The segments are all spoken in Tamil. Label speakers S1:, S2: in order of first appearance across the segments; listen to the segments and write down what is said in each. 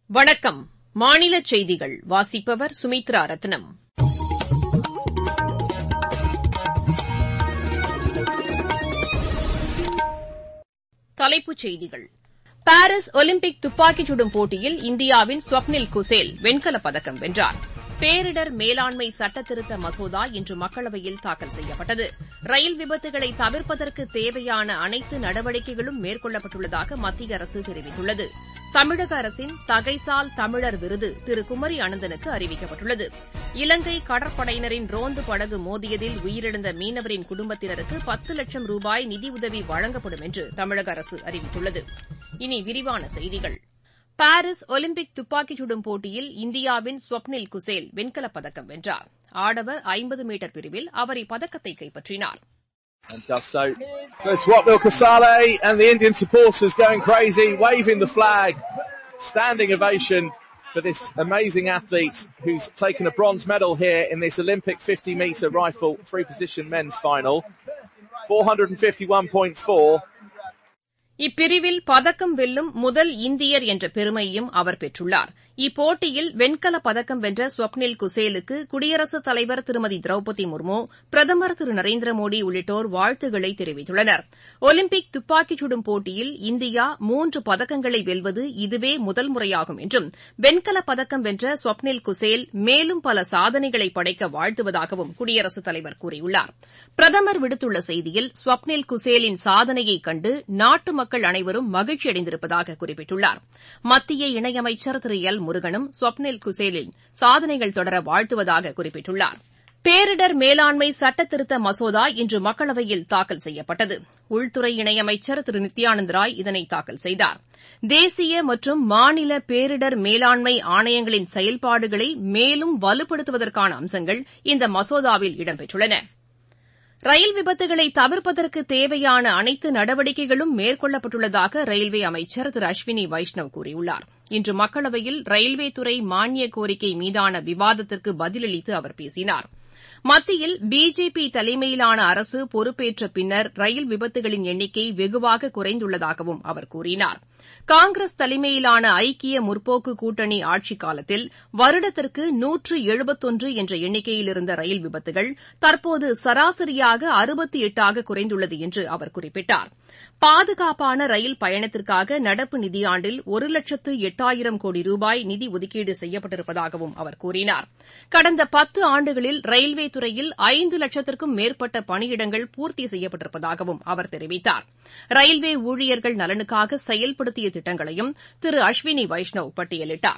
S1: வணக்கம் மாநில செய்திகள் வாசிப்பவர் சுமித்ரா ரத்னம் தலைப்புச் செய்திகள் பாரீஸ் ஒலிம்பிக் துப்பாக்கிச் சுடும் போட்டியில் இந்தியாவின் ஸ்வப்னில் குசேல் வெண்கலப் பதக்கம் வென்றார் பேரிடர் மேலாண்மை சட்டத்திருத்த மசோதா இன்று மக்களவையில் தாக்கல் செய்யப்பட்டது ரயில் விபத்துகளை தவிர்ப்பதற்கு தேவையான அனைத்து நடவடிக்கைகளும் மேற்கொள்ளப்பட்டுள்ளதாக மத்திய அரசு தெரிவித்துள்ளது தமிழக அரசின் தகைசால் தமிழர் விருது திரு குமரி அனந்தனுக்கு அறிவிக்கப்பட்டுள்ளது இலங்கை கடற்படையினரின் ரோந்து படகு மோதியதில் உயிரிழந்த மீனவரின் குடும்பத்தினருக்கு பத்து லட்சம் ரூபாய் நிதியுதவி வழங்கப்படும் என்று தமிழக அரசு அறிவித்துள்ளது இனி விரிவான செய்திகள் பாரீஸ் ஒலிம்பிக் துப்பாக்கிச் சுடும் போட்டியில் இந்தியாவின் ஸ்வப்னில் குசேல் வெண்கலப் பதக்கம் வென்றார் ஆடவர் ஐம்பது மீட்டர் பிரிவில் அவர் இப்பதக்கத்தை கைப்பற்றினார்
S2: And does so. So Swapnil Kasale and the Indian supporters going crazy, waving the flag. Standing ovation for this amazing athlete who's taken a bronze medal here in this Olympic 50 metre rifle three position men's final. 451.4.
S1: இப்பிரிவில் பதக்கம் வெல்லும் முதல் இந்தியர் என்ற பெருமையையும் அவர் பெற்றுள்ளார் இப்போட்டியில் வெண்கலப் பதக்கம் வென்ற ஸ்வப்னில் குசேலுக்கு குடியரசுத் தலைவர் திருமதி திரௌபதி முர்மு பிரதமர் திரு நரேந்திர மோடி உள்ளிட்டோர் வாழ்த்துக்களை தெரிவித்துள்ளனர் ஒலிம்பிக் துப்பாக்கிச் சுடும் போட்டியில் இந்தியா மூன்று பதக்கங்களை வெல்வது இதுவே முதல் முறையாகும் என்றும் வெண்கலப் பதக்கம் வென்ற ஸ்வப்னில் குசேல் மேலும் பல சாதனைகளை படைக்க வாழ்த்துவதாகவும் குடியரசுத் தலைவர் கூறியுள்ளார் பிரதமர் விடுத்துள்ள செய்தியில் ஸ்வப்னில் குசேலின் சாதனையைக் கண்டு நாட்டு மக்கள் அனைவரும் மகிழ்ச்சியடைந்திருப்பதாக குறிப்பிட்டுள்ளார் மத்திய இணையமைச்சர் திரு எல் முருகனும் ஸ்வப்னில் குசேலின் சாதனைகள் தொடர வாழ்த்துவதாக குறிப்பிட்டுள்ளார் பேரிடர் மேலாண்மை சட்டத்திருத்த மசோதா இன்று மக்களவையில் தாக்கல் செய்யப்பட்டது உள்துறை இணையமைச்சர் திரு நித்யானந்த் ராய் இதனை தாக்கல் செய்தார் தேசிய மற்றும் மாநில பேரிடர் மேலாண்மை ஆணையங்களின் செயல்பாடுகளை மேலும் வலுப்படுத்துவதற்கான அம்சங்கள் இந்த மசோதாவில் இடம்பெற்றுள்ளன ரயில் விபத்துகளை தவிர்ப்பதற்கு தேவையான அனைத்து நடவடிக்கைகளும் மேற்கொள்ளப்பட்டுள்ளதாக ரயில்வே அமைச்சர் திரு அஸ்வினி வைஷ்ணவ் கூறியுள்ளார் இன்று மக்களவையில் ரயில்வே துறை மானிய கோரிக்கை மீதான விவாதத்திற்கு பதிலளித்து அவர் பேசினார் மத்தியில் பிஜேபி தலைமையிலான அரசு பொறுப்பேற்ற பின்னர் ரயில் விபத்துகளின் எண்ணிக்கை வெகுவாக குறைந்துள்ளதாகவும் அவர் கூறினார் காங்கிரஸ் தலைமையிலான ஐக்கிய முற்போக்கு கூட்டணி ஆட்சிக் காலத்தில் வருடத்திற்கு நூற்று எழுபத்தொன்று என்ற எண்ணிக்கையில் இருந்த ரயில் விபத்துகள் தற்போது சராசரியாக அறுபத்தி எட்டாக குறைந்துள்ளது என்று அவர் குறிப்பிட்டார் பாதுகாப்பான ரயில் பயணத்திற்காக நடப்பு நிதியாண்டில் ஒரு லட்சத்து எட்டாயிரம் கோடி ரூபாய் நிதி ஒதுக்கீடு செய்யப்பட்டிருப்பதாகவும் அவர் கூறினார் கடந்த பத்து ஆண்டுகளில் ரயில்வே துறையில் ஐந்து லட்சத்திற்கும் மேற்பட்ட பணியிடங்கள் பூர்த்தி செய்யப்பட்டிருப்பதாகவும் அவர் தெரிவித்தார் ரயில்வே ஊழியர்கள் நலனுக்காக செயல்படுத்திய திட்டங்களையும் திரு அஸ்வினி வைஷ்ணவ் பட்டியலிட்டார்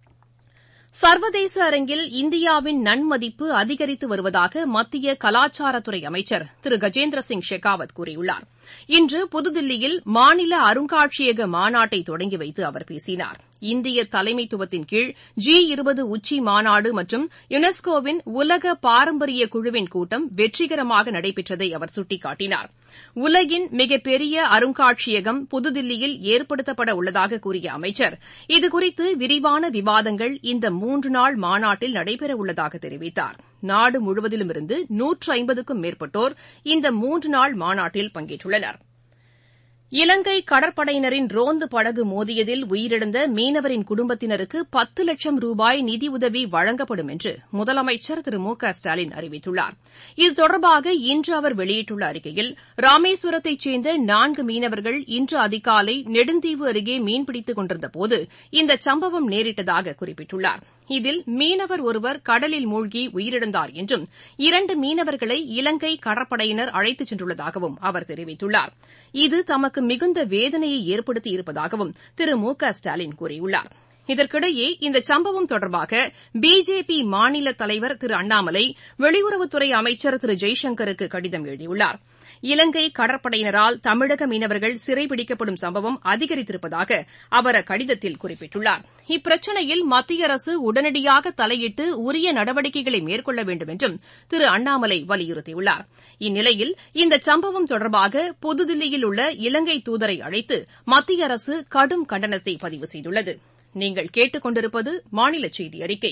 S1: சர்வதேச அரங்கில் இந்தியாவின் நன்மதிப்பு அதிகரித்து வருவதாக மத்திய கலாச்சாரத்துறை அமைச்சர் திரு கஜேந்திர சிங் ஷெகாவத் கூறியுள்ளார் இன்று புதுதில்லியில் மாநில அருங்காட்சியக மாநாட்டை தொடங்கி வைத்து அவர் பேசினார் இந்திய தலைமைத்துவத்தின் கீழ் ஜி இருபது உச்சி மாநாடு மற்றும் யுனெஸ்கோவின் உலக பாரம்பரிய குழுவின் கூட்டம் வெற்றிகரமாக நடைபெற்றதை அவர் சுட்டிக்காட்டினார் உலகின் மிகப்பெரிய அருங்காட்சியகம் புதுதில்லியில் ஏற்படுத்தப்பட உள்ளதாக கூறிய அமைச்சர் இதுகுறித்து விரிவான விவாதங்கள் இந்த மூன்று நாள் மாநாட்டில் நடைபெறவுள்ளதாக தெரிவித்தார் நாடு முழுவதிலுமிருந்து நூற்று ஐம்பதுக்கும் மேற்பட்டோர் இந்த மூன்று நாள் மாநாட்டில் பங்கேற்றுள்ளனா் இலங்கை கடற்படையினரின் ரோந்து படகு மோதியதில் உயிரிழந்த மீனவரின் குடும்பத்தினருக்கு பத்து லட்சம் ரூபாய் நிதியுதவி வழங்கப்படும் என்று முதலமைச்சர் திரு மு க ஸ்டாலின் அறிவித்துள்ளார் இது தொடர்பாக இன்று அவர் வெளியிட்டுள்ள அறிக்கையில் ராமேஸ்வரத்தைச் சேர்ந்த நான்கு மீனவர்கள் இன்று அதிகாலை நெடுந்தீவு அருகே மீன்பிடித்துக் கொண்டிருந்தபோது இந்த சம்பவம் நேரிட்டதாக குறிப்பிட்டுள்ளார் இதில் மீனவர் ஒருவர் கடலில் மூழ்கி உயிரிழந்தார் என்றும் இரண்டு மீனவர்களை இலங்கை கடற்படையினர் அழைத்துச் சென்றுள்ளதாகவும் அவர் தெரிவித்துள்ளார் இது தமக்கு மிகுந்த வேதனையை ஏற்படுத்தியிருப்பதாகவும் திரு மு க ஸ்டாலின் கூறியுள்ளார் இதற்கிடையே இந்த சம்பவம் தொடர்பாக பிஜேபி மாநில தலைவர் திரு அண்ணாமலை வெளியுறவுத்துறை அமைச்சர் திரு ஜெய்சங்கருக்கு கடிதம் எழுதியுள்ளார் இலங்கை கடற்படையினரால் தமிழக மீனவர்கள் சிறைபிடிக்கப்படும் சம்பவம் அதிகரித்திருப்பதாக அவர் அக்கடிதத்தில் குறிப்பிட்டுள்ளார் இப்பிரச்சினையில் மத்திய அரசு உடனடியாக தலையிட்டு உரிய நடவடிக்கைகளை மேற்கொள்ள வேண்டும் என்றும் திரு அண்ணாமலை வலியுறுத்தியுள்ளார் இந்நிலையில் இந்த சம்பவம் தொடர்பாக புதுதில்லியில் உள்ள இலங்கை தூதரை அழைத்து மத்திய அரசு கடும் கண்டனத்தை பதிவு செய்துள்ளது நீங்கள் கேட்டுக் கொண்டிருப்பது மாநில செய்தி அறிக்கை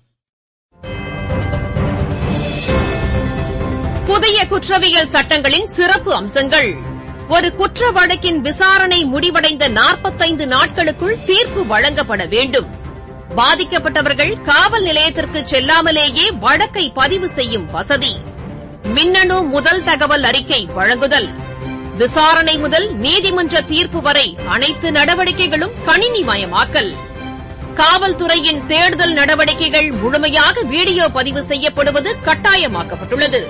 S1: புதிய குற்றவியல் சட்டங்களின் சிறப்பு அம்சங்கள் ஒரு குற்ற வழக்கின் விசாரணை முடிவடைந்த நாற்பத்தைந்து நாட்களுக்குள் தீர்ப்பு வழங்கப்பட வேண்டும் பாதிக்கப்பட்டவர்கள் காவல் நிலையத்திற்கு செல்லாமலேயே வழக்கை பதிவு செய்யும் வசதி மின்னணு முதல் தகவல் அறிக்கை வழங்குதல் விசாரணை முதல் நீதிமன்ற தீர்ப்பு வரை அனைத்து நடவடிக்கைகளும் கணினிமயமாக்கல் காவல்துறையின் தேடுதல் நடவடிக்கைகள் முழுமையாக வீடியோ பதிவு செய்யப்படுவது கட்டாயமாக்கப்பட்டுள்ளது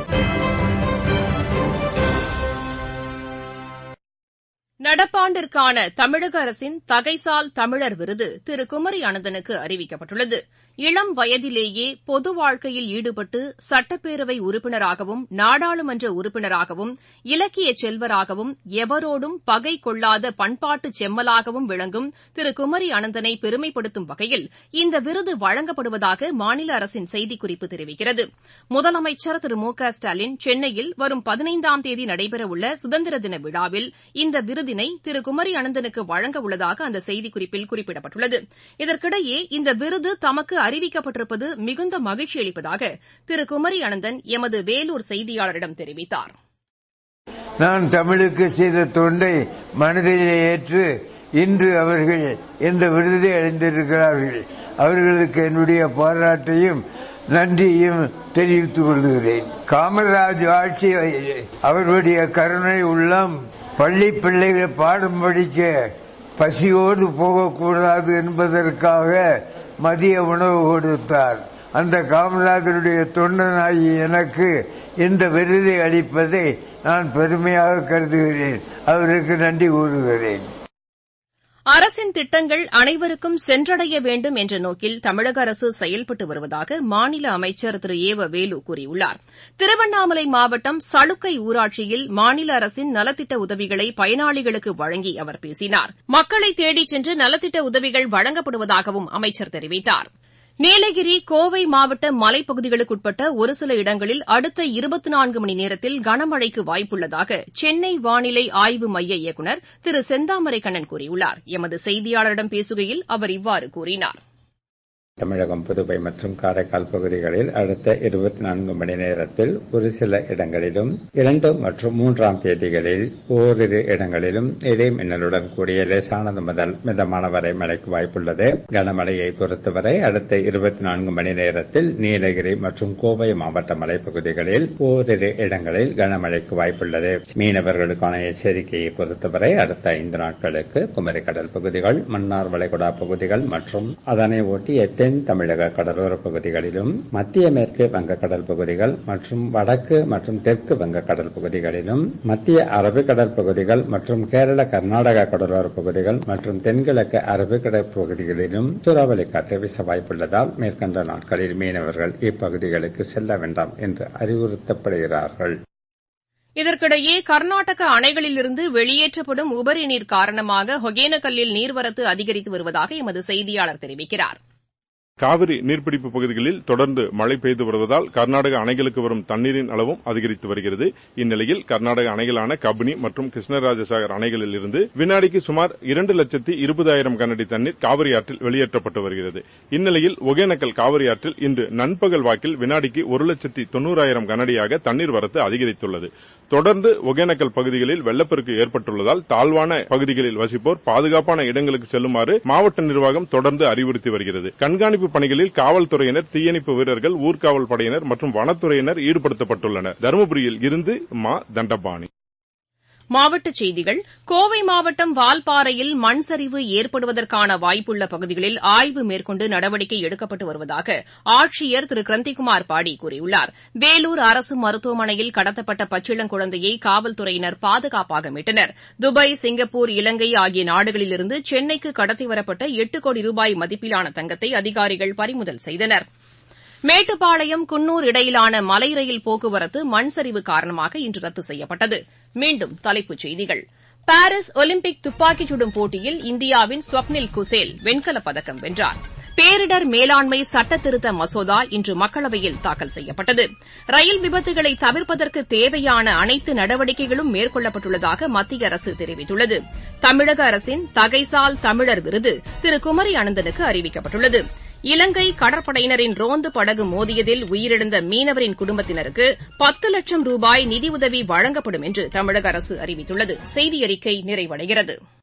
S1: நடப்பாண்டிற்கான தமிழக அரசின் தகைசால் தமிழர் விருது திரு குமரி அனந்தனுக்கு அறிவிக்கப்பட்டுள்ளது இளம் வயதிலேயே பொது வாழ்க்கையில் ஈடுபட்டு சட்டப்பேரவை உறுப்பினராகவும் நாடாளுமன்ற உறுப்பினராகவும் இலக்கிய செல்வராகவும் எவரோடும் பகை கொள்ளாத பண்பாட்டு செம்மலாகவும் விளங்கும் திரு குமரி அனந்தனை பெருமைப்படுத்தும் வகையில் இந்த விருது வழங்கப்படுவதாக மாநில அரசின் செய்திக்குறிப்பு தெரிவிக்கிறது முதலமைச்சர் திரு மு க ஸ்டாலின் சென்னையில் வரும் பதினைந்தாம் தேதி நடைபெறவுள்ள சுதந்திர தின விழாவில் இந்த விருதினை திரு குமரி அனந்தனுக்கு வழங்க உள்ளதாக அந்த செய்திக்குறிப்பில் குறிப்பிடப்பட்டுள்ளது இதற்கிடையே இந்த விருது தமக்கு அறிவிக்கப்பட்டிருப்பது மிகுந்த மகிழ்ச்சி அளிப்பதாக திரு குமரி அனந்தன் எமது வேலூர் செய்தியாளரிடம் தெரிவித்தார்
S3: நான் தமிழுக்கு செய்த தொண்டை மனதிலே ஏற்று இன்று அவர்கள் இந்த விருதை அடைந்திருக்கிறார்கள் அவர்களுக்கு என்னுடைய பாராட்டையும் நன்றியையும் தெரிவித்துக் கொள்கிறேன் காமராஜ் ஆட்சி அவர்களுடைய கருணை உள்ளம் பள்ளி பிள்ளைகள் பாடம் படிக்க பசியோடு போகக்கூடாது என்பதற்காக மதிய உணவு கொடுத்தார் அந்த காமராஜருடைய தொண்டனாகி எனக்கு இந்த விருதை அளிப்பதை நான் பெருமையாக கருதுகிறேன் அவருக்கு நன்றி கூறுகிறேன்
S1: அரசின் திட்டங்கள் அனைவருக்கும் சென்றடைய வேண்டும் என்ற நோக்கில் தமிழக அரசு செயல்பட்டு வருவதாக மாநில அமைச்சர் திரு ஏ வ வேலு கூறியுள்ளார் திருவண்ணாமலை மாவட்டம் சளுக்கை ஊராட்சியில் மாநில அரசின் நலத்திட்ட உதவிகளை பயனாளிகளுக்கு வழங்கி அவர் பேசினார் மக்களை தேடிச் சென்று நலத்திட்ட உதவிகள் வழங்கப்படுவதாகவும் அமைச்சர் தெரிவித்தார் நீலகிரி கோவை மாவட்ட மலைப்பகுதிகளுக்குட்பட்ட ஒரு சில இடங்களில் அடுத்த இருபத்தி நான்கு மணி நேரத்தில் கனமழைக்கு வாய்ப்புள்ளதாக சென்னை வானிலை ஆய்வு மைய இயக்குநர் திரு செந்தாமரை கண்ணன் கூறியுள்ளார் எமது செய்தியாளரிடம் பேசுகையில் அவர் இவ்வாறு கூறினார்
S4: தமிழகம் புதுவை மற்றும் காரைக்கால் பகுதிகளில் அடுத்த இருபத்தி நான்கு மணி நேரத்தில் ஒரு சில இடங்களிலும் இரண்டு மற்றும் மூன்றாம் தேதிகளில் ஓரிரு இடங்களிலும் இடை மின்னலுடன் கூடிய லேசானது முதல் மிதமான வரை மழைக்கு வாய்ப்புள்ளது கனமழையை பொறுத்தவரை அடுத்த இருபத்தி நான்கு மணி நேரத்தில் நீலகிரி மற்றும் கோவை மாவட்ட மலைப்பகுதிகளில் ஓரிரு இடங்களில் கனமழைக்கு வாய்ப்புள்ளது மீனவர்களுக்கான எச்சரிக்கையை பொறுத்தவரை அடுத்த ஐந்து நாட்களுக்கு குமரி கடல் பகுதிகள் மன்னார் வளைகுடா பகுதிகள் மற்றும் அதனை ஒட்டிய தென் தமிழக கடலோர பகுதிகளிலும் மத்திய மேற்கு வங்கக்கடல் பகுதிகள் மற்றும் வடக்கு மற்றும் தெற்கு வங்கக்கடல் பகுதிகளிலும் மத்திய அரபிக்கடல் பகுதிகள் மற்றும் கேரள கர்நாடக கடலோர பகுதிகள் மற்றும் தென்கிழக்கு அரபிக்கடல் பகுதிகளிலும் சூறாவளி காற்று வீச வாய்ப்புள்ளதால் மேற்கண்ட நாட்களில் மீனவர்கள் இப்பகுதிகளுக்கு செல்ல வேண்டாம் என்று அறிவுறுத்தப்படுகிறார்கள்
S1: இதற்கிடையே கர்நாடக அணைகளிலிருந்து வெளியேற்றப்படும் உபரி நீர் காரணமாக ஒகேனக்கல்லில் நீர்வரத்து அதிகரித்து வருவதாக எமது செய்தியாளர் தெரிவிக்கிறார்
S5: காவிரி நீர்பிடிப்பு பகுதிகளில் தொடர்ந்து மழை பெய்து வருவதால் கர்நாடக அணைகளுக்கு வரும் தண்ணீரின் அளவும் அதிகரித்து வருகிறது இந்நிலையில் கர்நாடக அணைகளான கபினி மற்றும் கிருஷ்ணராஜசாகர் அணைகளில் இருந்து வினாடிக்கு சுமார் இரண்டு லட்சத்தி இருபதாயிரம் கனஅடி தண்ணீர் காவிரி ஆற்றில் வெளியேற்றப்பட்டு வருகிறது இந்நிலையில் ஒகேனக்கல் காவிரி ஆற்றில் இன்று நண்பகல் வாக்கில் வினாடிக்கு ஒரு லட்சத்தி தொன்னூறாயிரம் கனஅடியாக தண்ணீர் வரத்து அதிகரித்துள்ளது தொடர்ந்து ஒகேனக்கல் பகுதிகளில் வெள்ளப்பெருக்கு ஏற்பட்டுள்ளதால் தாழ்வான பகுதிகளில் வசிப்போர் பாதுகாப்பான இடங்களுக்கு செல்லுமாறு மாவட்ட நிர்வாகம் தொடர்ந்து அறிவுறுத்தி வருகிறது கண்காணிப்பு பணிகளில் காவல்துறையினர் தீயணைப்பு வீரர்கள் ஊர்காவல் படையினர் மற்றும் வனத்துறையினர் ஈடுபடுத்தப்பட்டுள்ளனர் தருமபுரியில் இருந்து மா தண்டபாணி
S1: மாவட்டச் செய்திகள் கோவை மாவட்டம் வால்பாறையில் மண் சரிவு ஏற்படுவதற்கான வாய்ப்புள்ள பகுதிகளில் ஆய்வு மேற்கொண்டு நடவடிக்கை எடுக்கப்பட்டு வருவதாக ஆட்சியர் திரு கிரந்திகுமார் பாடி கூறியுள்ளார் வேலூர் அரசு மருத்துவமனையில் கடத்தப்பட்ட பச்சிளங்குழந்தையை காவல்துறையினர் பாதுகாப்பாக மீட்டனர் துபாய் சிங்கப்பூர் இலங்கை ஆகிய நாடுகளிலிருந்து சென்னைக்கு கடத்தி வரப்பட்ட எட்டு கோடி ரூபாய் மதிப்பிலான தங்கத்தை அதிகாரிகள் பறிமுதல் செய்தனா் மேட்டுப்பாளையம் குன்னூர் இடையிலான மலை ரயில் போக்குவரத்து மண் சரிவு காரணமாக இன்று ரத்து செய்யப்பட்டது மீண்டும் தலைப்புச் செய்திகள் பாரிஸ் ஒலிம்பிக் துப்பாக்கிச் சுடும் போட்டியில் இந்தியாவின் ஸ்வப்னில் குசேல் வெண்கலப் பதக்கம் வென்றார் பேரிடர் மேலாண்மை சட்டத்திருத்த மசோதா இன்று மக்களவையில் தாக்கல் செய்யப்பட்டது ரயில் விபத்துகளை தவிர்ப்பதற்கு தேவையான அனைத்து நடவடிக்கைகளும் மேற்கொள்ளப்பட்டுள்ளதாக மத்திய அரசு தெரிவித்துள்ளது தமிழக அரசின் தகைசால் தமிழர் விருது திரு குமரி அனந்தனுக்கு அறிவிக்கப்பட்டுள்ளது இலங்கை கடற்படையினரின் ரோந்து படகு மோதியதில் உயிரிழந்த மீனவரின் குடும்பத்தினருக்கு பத்து லட்சம் ரூபாய் நிதியுதவி வழங்கப்படும் என்று தமிழக அரசு அறிவித்துள்ளது செய்தி அறிக்கை நிறைவடைகிறது